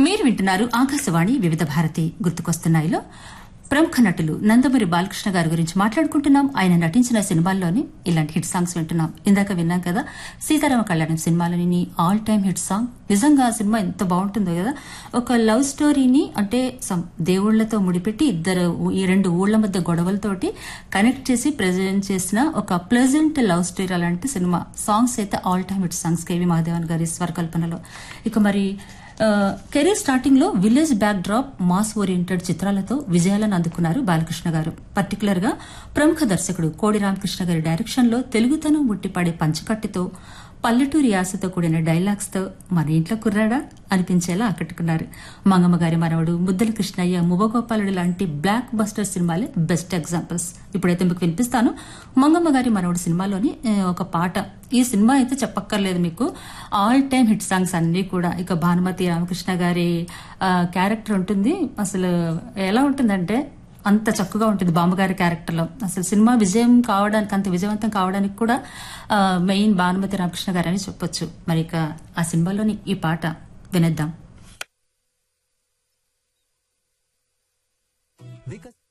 మీరు వింటున్నారు ఆకాశవాణి వివిధ భారతి గుర్తుకొస్తున్నాయిలో ప్రముఖ నటులు నందమూరి బాలకృష్ణ గారి గురించి మాట్లాడుకుంటున్నాం ఆయన నటించిన సినిమాల్లోని ఇలాంటి హిట్ సాంగ్స్ వింటున్నాం ఇందాక విన్నాం కదా సీతారామ కళ్యాణం సినిమాలోని ఆల్ టైమ్ హిట్ సాంగ్ నిజంగా ఆ సినిమా ఎంత బాగుంటుందో కదా ఒక లవ్ స్టోరీని అంటే some దేవుళ్లతో ముడిపెట్టి ఇద్దరు ఊ- ఈ రెండు ఊళ్ల మధ్య గొడవలతోటి కనెక్ట్ చేసి ప్రజెంట్ చేసిన ఒక ప్లెజెంట్ లవ్ స్టోరీ అలాంటి సినిమా సాంగ్స్ అయితే all time hit songs K V Mahadevan garu స్వరకల్పనలో ఇక మరి కెరీర్ స్టార్టింగ్ లో village backdrop mass oriented చిత్రాలతో విజయాలను అందుకున్నారు బాలకృష్ణ గారు పర్టికులర్ గా ప్రముఖ దర్శకుడు కోడి రామకృష్ణ గారి డైరెక్షన్ లో తెలుగుతనం ముట్టిపడే పంచకట్టుతో పల్లెటూరి యాసతో కూడిన డైలాగ్స్ తో మన ఇంట్లో కుర్రాడా అనిపించేలా ఆకట్టుకున్నారు మంగమ్మ గారి మనవడు ముద్దల కృష్ణయ్య మువ్వగోపాలుడు లాంటి బ్లాక్ బస్టర్ సినిమాలే బెస్ట్ ఎగ్జాంపుల్స్ ఇప్పుడైతే మీకు వినిపిస్తాను మంగమ్మ గారి మనవడు సినిమాలోని ఆ, ఒక పాట ఈ సినిమా అయితే చెప్పక్కర్లేదు మీకు ఆల్ టైమ్ హిట్ సాంగ్స్ అన్ని కూడా ఇక భానుమతి రామకృష్ణ గారి క్యారెక్టర్ ఉంటుంది అసలు ఎలా ఉంటుందంటే అంత చక్కగా ఉంటుంది బామ్మగారి క్యారెక్టర్ లో అసలు సినిమా విజయం కావడానికి అంత విజయవంతం కావడానికి కూడా ఆ, మెయిన్ భానుమతి రామకృష్ణ గారు అని చెప్పొచ్చు మరి ఇక ఆ సినిమాలోని ఈ పాట వినేద్దాం వికస్